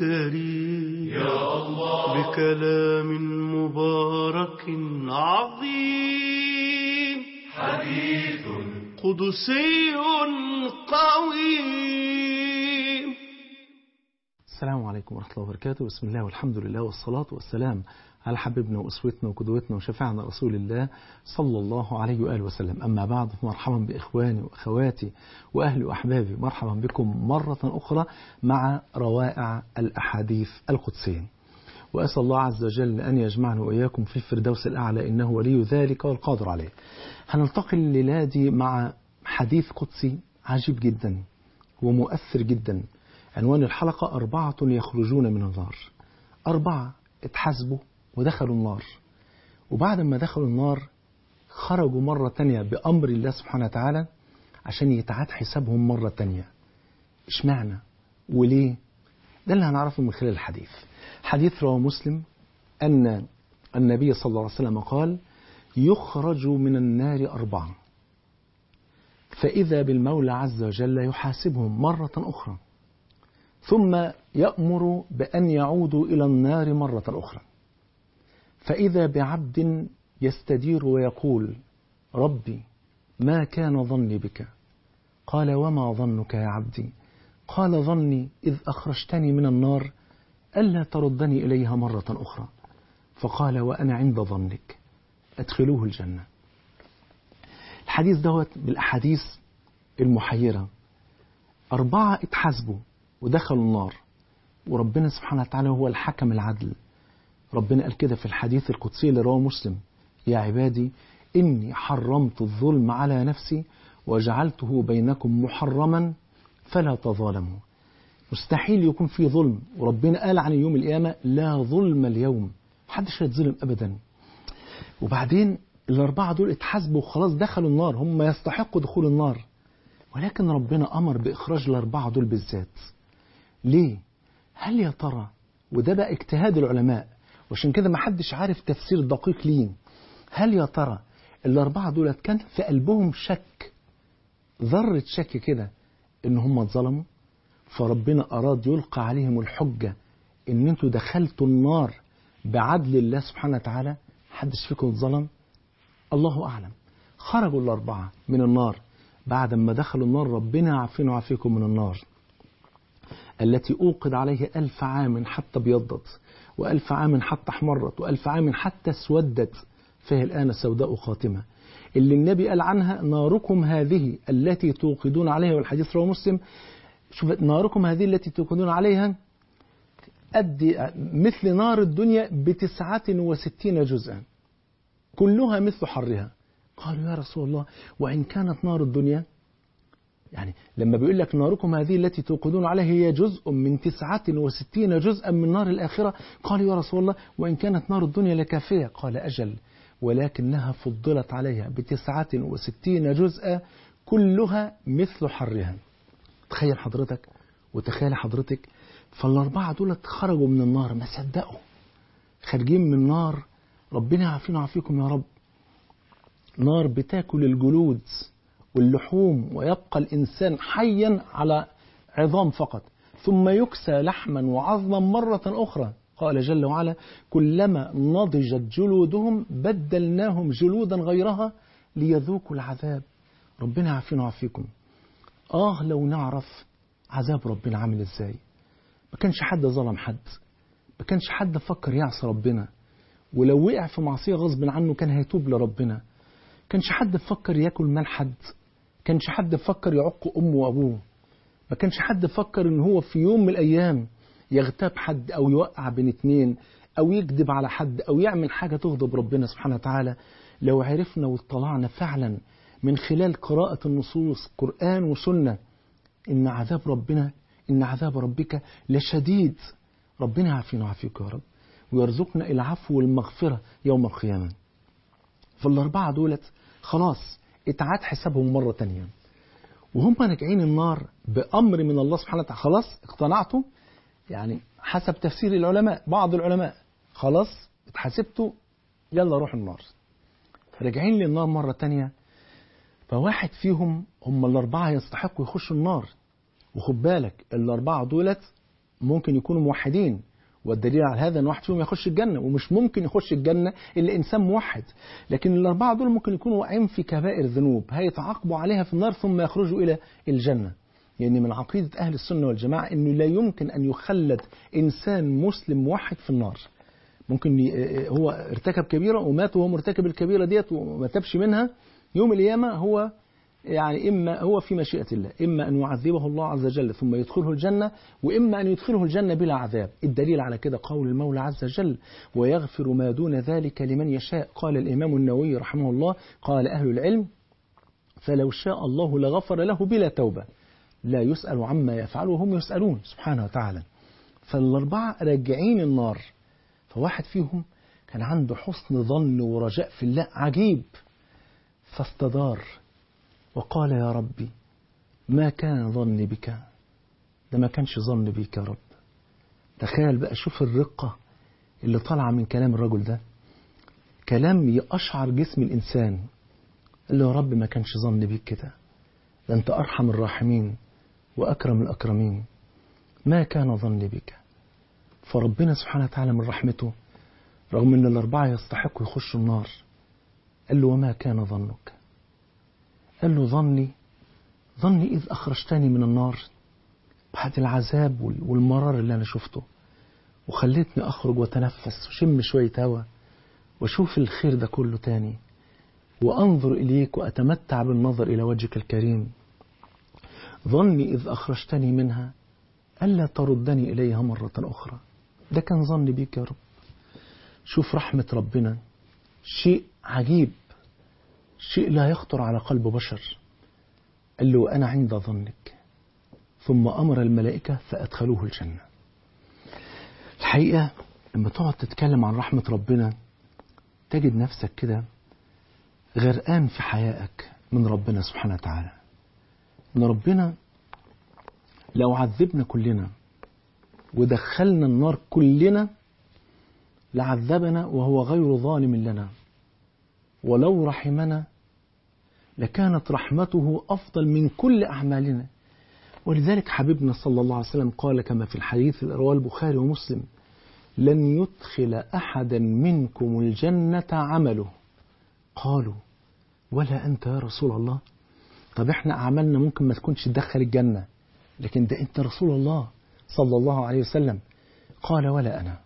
كريم يا الله بكلام مبارك عظيم حديث قدسي قويم السلام عليكم ورحمة الله وبركاته بسم الله والحمد لله والصلاة والسلام على حبيبنا وأسوتنا وقدوتنا وشفيعنا رسول الله صلى الله عليه وآله وسلم أما بعد مرحبا بإخواني وأخواتي وأهلي وأحبابي مرحبا بكم مرة أخرى مع روائع الأحاديث القدسية وأسأل الله عز وجل أن يجمعنا وإياكم في الفردوس الأعلى إنه ولي ذلك والقادر عليه هنلتقي الليلة دي مع حديث قدسي عجيب جدا ومؤثر جدا عنوان الحلقة أربعة يخرجون من النار أربعة اتحاسبوا ودخلوا النار وبعد ما دخلوا النار خرجوا مرة تانية بأمر الله سبحانه وتعالى عشان يتعاد حسابهم مرة تانية اشمعنى وليه ده اللي هنعرفه من خلال الحديث حديث رواه مسلم أن النبي صلى الله عليه وسلم قال يخرج من النار أربعة فإذا بالمولى عز وجل يحاسبهم مرة أخرى ثم يأمر بأن يعودوا إلى النار مرة أخرى فإذا بعبد يستدير ويقول ربي ما كان ظني بك قال وما ظنك يا عبدي قال ظني إذ أخرجتني من النار ألا تردني إليها مرة أخرى فقال وأنا عند ظنك أدخلوه الجنة الحديث دوت بالأحاديث المحيرة أربعة اتحاسبوا ودخلوا النار وربنا سبحانه وتعالى هو الحكم العدل ربنا قال كده في الحديث القدسي اللي رواه مسلم يا عبادي إني حرمت الظلم على نفسي وجعلته بينكم محرما فلا تظالموا مستحيل يكون في ظلم وربنا قال عن يوم القيامة لا ظلم اليوم محدش هيتظلم أبدا وبعدين الأربعة دول اتحاسبوا وخلاص دخلوا النار هم يستحقوا دخول النار ولكن ربنا أمر بإخراج الأربعة دول بالذات ليه؟ هل يا ترى وده بقى اجتهاد العلماء وعشان كده ما حدش عارف تفسير دقيق ليه هل يا ترى الأربعة دول كان في قلبهم شك ذرة شك كده إن هم اتظلموا فربنا أراد يلقى عليهم الحجة إن أنتوا دخلتوا النار بعدل الله سبحانه وتعالى حدش فيكم اتظلم الله أعلم خرجوا الأربعة من النار بعد ما دخلوا النار ربنا يعافينا ويعافيكم من النار التي أوقد عليه ألف عام حتى ابيضت وألف عام حتى احمرت وألف عام حتى اسودت فهي الآن سوداء خاتمة اللي النبي قال عنها ناركم هذه التي توقدون عليها والحديث رواه مسلم شوف ناركم هذه التي توقدون عليها قد مثل نار الدنيا بتسعة وستين جزءا كلها مثل حرها قالوا يا رسول الله وإن كانت نار الدنيا يعني لما بيقول لك ناركم هذه التي توقدون عليها هي جزء من تسعة وستين جزءا من نار الآخرة قالوا يا رسول الله وإن كانت نار الدنيا لكافية قال أجل ولكنها فضلت عليها بتسعة وستين جزءا كلها مثل حرها تخيل حضرتك وتخيل حضرتك فالأربعة دول خرجوا من النار ما صدقوا خارجين من النار ربنا يعافينا ويعافيكم يا رب نار بتاكل الجلود واللحوم ويبقى الإنسان حيا على عظام فقط ثم يكسى لحما وعظما مرة أخرى قال جل وعلا كلما نضجت جلودهم بدلناهم جلودا غيرها ليذوقوا العذاب ربنا يعافينا ويعافيكم آه لو نعرف عذاب ربنا عامل إزاي ما كانش حد ظلم حد ما كانش حد فكر يعصي ربنا ولو وقع في معصية غصب عنه كان هيتوب لربنا كانش حد فكر ياكل مال حد كانش حد فكر يعق أمه وأبوه ما كانش حد فكر إن هو في يوم من الأيام يغتاب حد أو يوقع بين اتنين أو يكذب على حد أو يعمل حاجة تغضب ربنا سبحانه وتعالى لو عرفنا واطلعنا فعلا من خلال قراءة النصوص قرآن وسنة إن عذاب ربنا إن عذاب ربك لشديد ربنا يعافينا ويعافيك يا رب ويرزقنا العفو والمغفرة يوم القيامة فالأربعة دولت خلاص اتعاد حسابهم مرة تانية وهم راجعين النار بأمر من الله سبحانه وتعالى خلاص اقتنعتوا يعني حسب تفسير العلماء بعض العلماء خلاص اتحاسبتوا يلا روح النار راجعين للنار مرة تانية فواحد فيهم هم الأربعة يستحقوا يخشوا النار وخد بالك الأربعة دولت ممكن يكونوا موحدين والدليل على هذا ان واحد فيهم يخش الجنه ومش ممكن يخش الجنه الا انسان موحد لكن الاربعه دول ممكن يكونوا واقعين في كبائر ذنوب هيتعاقبوا عليها في النار ثم يخرجوا الى الجنه يعني من عقيده اهل السنه والجماعه انه لا يمكن ان يخلد انسان مسلم موحد في النار ممكن ي- هو ارتكب كبيره ومات وهو مرتكب الكبيره ديت وما تابش منها يوم القيامه هو يعني إما هو في مشيئة الله إما أن يعذبه الله عز وجل ثم يدخله الجنة وإما أن يدخله الجنة بلا عذاب الدليل على كده قول المولى عز وجل ويغفر ما دون ذلك لمن يشاء قال الإمام النووي رحمه الله قال أهل العلم فلو شاء الله لغفر له بلا توبة لا يسأل عما يفعل وهم يسألون سبحانه وتعالى فالأربعة راجعين النار فواحد فيهم كان عنده حسن ظن ورجاء في الله عجيب فاستدار وقال يا ربي ما كان ظني بك ده ما كانش ظن بيك يا رب تخيل بقى شوف الرقة اللي طالعة من كلام الرجل ده كلام يقشعر جسم الإنسان قال له يا رب ما كانش ظن بيك كده ده أنت أرحم الراحمين وأكرم الأكرمين ما كان ظني بك فربنا سبحانه وتعالى من رحمته رغم أن الأربعة يستحقوا يخشوا النار قال له وما كان ظنك قال له ظني ظني إذ أخرجتني من النار بعد العذاب وال- والمرار اللي أنا شفته وخليتني أخرج وأتنفس وشم شوية هوا وأشوف الخير ده كله تاني وأنظر إليك وأتمتع بالنظر إلى وجهك الكريم ظني إذ أخرجتني منها ألا تردني إليها مرة أخرى ده كان ظني بيك يا رب شوف رحمة ربنا شيء عجيب شيء لا يخطر على قلب بشر قال له أنا عند ظنك ثم أمر الملائكة فأدخلوه الجنة الحقيقة لما تقعد تتكلم عن رحمة ربنا تجد نفسك كده غرقان في حيائك من ربنا سبحانه وتعالى ان ربنا لو عذبنا كلنا ودخلنا النار كلنا لعذبنا وهو غير ظالم لنا ولو رحمنا لكانت رحمته أفضل من كل أعمالنا ولذلك حبيبنا صلى الله عليه وسلم قال كما في الحديث اللي رواه البخاري ومسلم لن يدخل أحدا منكم الجنة عمله قالوا ولا أنت يا رسول الله طب احنا أعمالنا ممكن ما تكونش تدخل الجنة لكن ده أنت رسول الله صلى الله عليه وسلم قال ولا أنا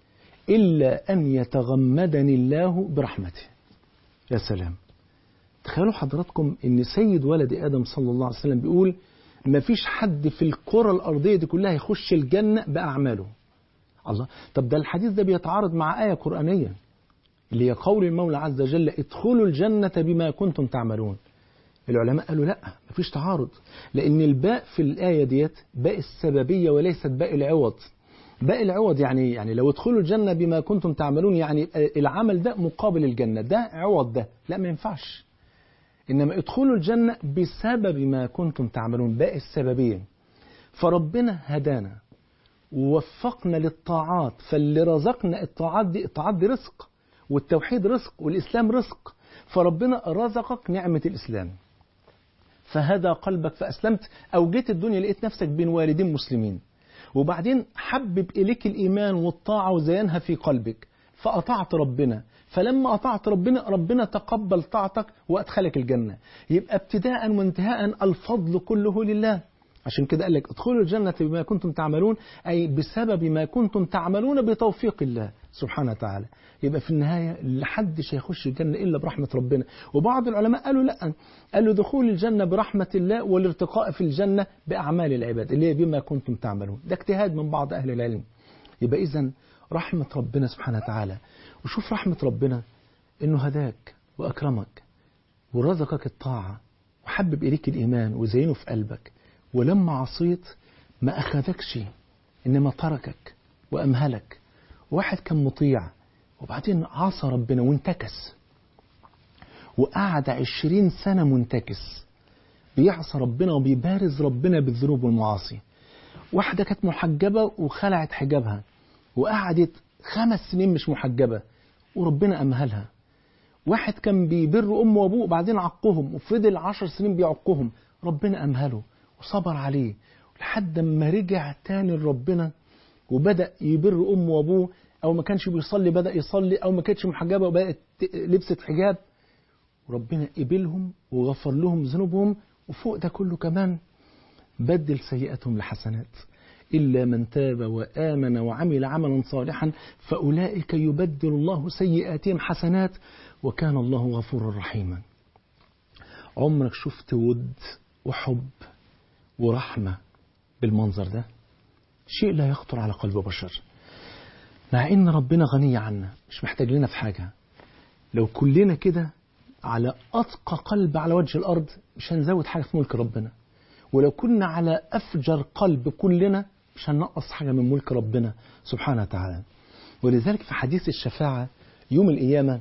إلا أن يتغمدني الله برحمته يا سلام تخيلوا حضراتكم ان سيد ولد ادم صلى الله عليه وسلم بيقول ما فيش حد في الكره الارضيه دي كلها يخش الجنه باعماله الله طب ده الحديث ده بيتعارض مع ايه قرانيه اللي هي قول المولى عز وجل ادخلوا الجنه بما كنتم تعملون العلماء قالوا لا مفيش تعارض لان الباء في الايه ديت باء السببيه وليست باء العوض باقي العوض يعني يعني لو ادخلوا الجنة بما كنتم تعملون يعني العمل ده مقابل الجنة ده عوض ده لا ما ينفعش إنما ادخلوا الجنة بسبب ما كنتم تعملون باقي السببية فربنا هدانا ووفقنا للطاعات فاللي رزقنا الطاعات دي الطاعات دي رزق والتوحيد رزق والإسلام رزق فربنا رزقك نعمة الإسلام فهدى قلبك فأسلمت أو جيت الدنيا لقيت نفسك بين والدين مسلمين وبعدين حبب إليك الإيمان والطاعة وزينها في قلبك فأطعت ربنا فلما أطعت ربنا ربنا تقبل طاعتك وأدخلك الجنة يبقى ابتداء وانتهاء الفضل كله لله عشان كده قال لك ادخلوا الجنة بما كنتم تعملون أي بسبب ما كنتم تعملون بتوفيق الله سبحانه وتعالى يبقى في النهاية لحدش هيخش الجنة إلا برحمة ربنا وبعض العلماء قالوا لا قالوا دخول الجنة برحمة الله والارتقاء في الجنة بأعمال العباد اللي هي بما كنتم تعملون ده اجتهاد من بعض أهل العلم يبقى إذا رحمة ربنا سبحانه وتعالى وشوف رحمة ربنا إنه هداك وأكرمك ورزقك الطاعة وحبب إليك الإيمان وزينه في قلبك ولما عصيت ما أخذكش إنما تركك وأمهلك واحد كان مطيع وبعدين عصى ربنا وانتكس وقعد عشرين سنة منتكس بيعصى ربنا وبيبارز ربنا بالذنوب والمعاصي واحدة كانت محجبة وخلعت حجابها وقعدت خمس سنين مش محجبة وربنا أمهلها واحد كان بيبر أمه وأبوه وبعدين عقهم وفضل عشر سنين بيعقهم ربنا أمهله وصبر عليه لحد ما رجع تاني لربنا وبدأ يبر أمه وأبوه أو ما كانش بيصلي بدأ يصلي أو ما كانتش محجبة وبقت لبست حجاب وربنا قبلهم وغفر لهم ذنوبهم وفوق ده كله كمان بدل سيئاتهم لحسنات إلا من تاب وآمن وعمل عملا صالحا فأولئك يبدل الله سيئاتهم حسنات وكان الله غفورا رحيما عمرك شفت ود وحب ورحمة بالمنظر ده شيء لا يخطر على قلب بشر مع ان ربنا غني عنا مش محتاج لنا في حاجة لو كلنا كده على أتقى قلب على وجه الأرض مش هنزود حاجة في ملك ربنا ولو كنا على أفجر قلب كلنا مش هننقص حاجة من ملك ربنا سبحانه وتعالى ولذلك في حديث الشفاعة يوم القيامة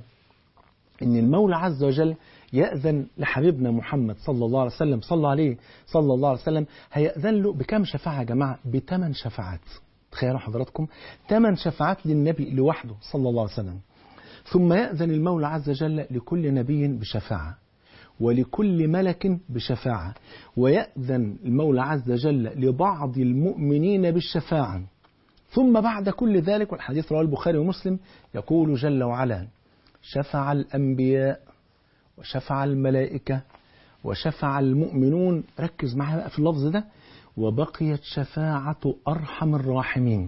إن المولى عز وجل يأذن لحبيبنا محمد صلى الله عليه وسلم صلى عليه صلى الله عليه وسلم هيأذن له بكم شفاعة يا جماعة بثمان شفاعات تخيلوا حضراتكم ثمان شفاعات للنبي لوحده صلى الله عليه وسلم ثم يأذن المولى عز وجل لكل نبي بشفاعة ولكل ملك بشفاعة ويأذن المولى عز وجل لبعض المؤمنين بالشفاعة ثم بعد كل ذلك والحديث رواه البخاري ومسلم يقول جل وعلا شفع الأنبياء وشفع الملائكة وشفع المؤمنون ركز معايا بقى في اللفظ ده وبقيت شفاعة أرحم الراحمين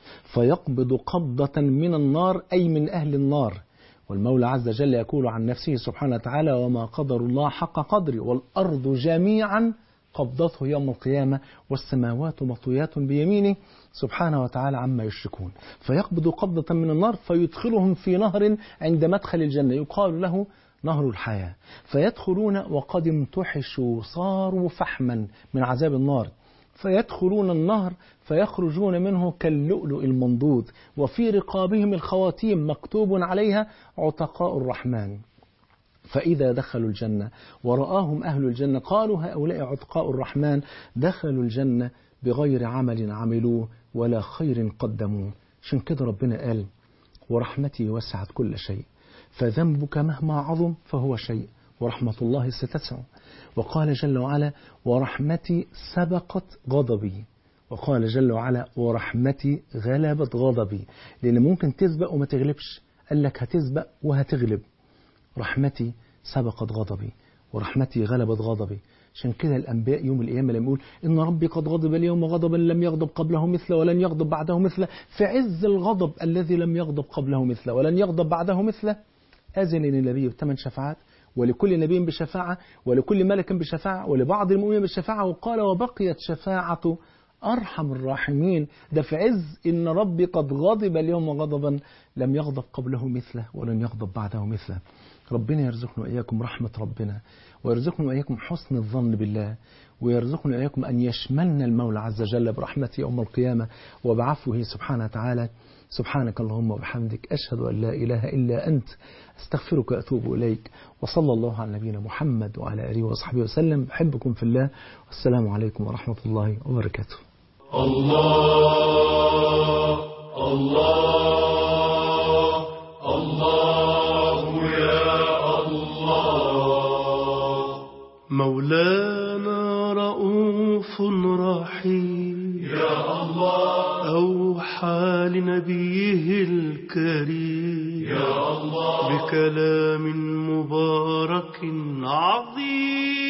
فيقبض قبضة من النار أي من أهل النار والمولى عز وجل يقول عن نفسه سبحانه وتعالى وما قدر الله حق قدره والأرض جميعا قبضته يوم القيامة والسماوات مطويات بيمينه سبحانه وتعالى عما يشركون فيقبض قبضة من النار فيدخلهم في نهر عند مدخل الجنة يقال له نهر الحياة فيدخلون وقد امتحشوا صاروا فحما من عذاب النار فيدخلون النهر فيخرجون منه كاللؤلؤ المنضود وفي رقابهم الخواتيم مكتوب عليها عتقاء الرحمن فإذا دخلوا الجنة ورآهم أهل الجنة قالوا هؤلاء عتقاء الرحمن دخلوا الجنة بغير عمل عملوه ولا خير قدموه عشان كده ربنا قال ورحمتي وسعت كل شيء فذنبك مهما عظم فهو شيء ورحمة الله ستسع وقال جل وعلا ورحمتي سبقت غضبي وقال جل وعلا ورحمتي غلبت غضبي لأن ممكن تسبق وما تغلبش قال لك هتسبق وهتغلب رحمتي سبقت غضبي ورحمتي غلبت غضبي عشان كده الأنبياء يوم القيامة لما يقول إن ربي قد غضب اليوم غضبا لم يغضب قبله مثله ولن يغضب بعده مثله في عز الغضب الذي لم يغضب قبله مثله ولن يغضب بعده مثله أذن للنبي بثمان شفاعات ولكل نبي بشفاعة ولكل ملك بشفاعة ولبعض المؤمنين بشفاعة وقال وبقيت شفاعة أرحم الراحمين ده في عز إن ربي قد غضب اليوم غضبا لم يغضب قبله مثله ولن يغضب بعده مثله ربنا يرزقنا وإياكم رحمة ربنا ويرزقنا وإياكم حسن الظن بالله ويرزقنا وإياكم أن يشملنا المولى عز وجل برحمته يوم القيامة وبعفوه سبحانه وتعالى سبحانك اللهم وبحمدك أشهد أن لا إله إلا أنت أستغفرك وأتوب إليك وصلى الله على نبينا محمد وعلى آله وصحبه وسلم بحبكم في الله والسلام عليكم ورحمة الله وبركاته الله الله الله يا الله مولانا رؤوف رحيم يا الله أوحى لنبيه الكريم يا الله بكلام مبارك عظيم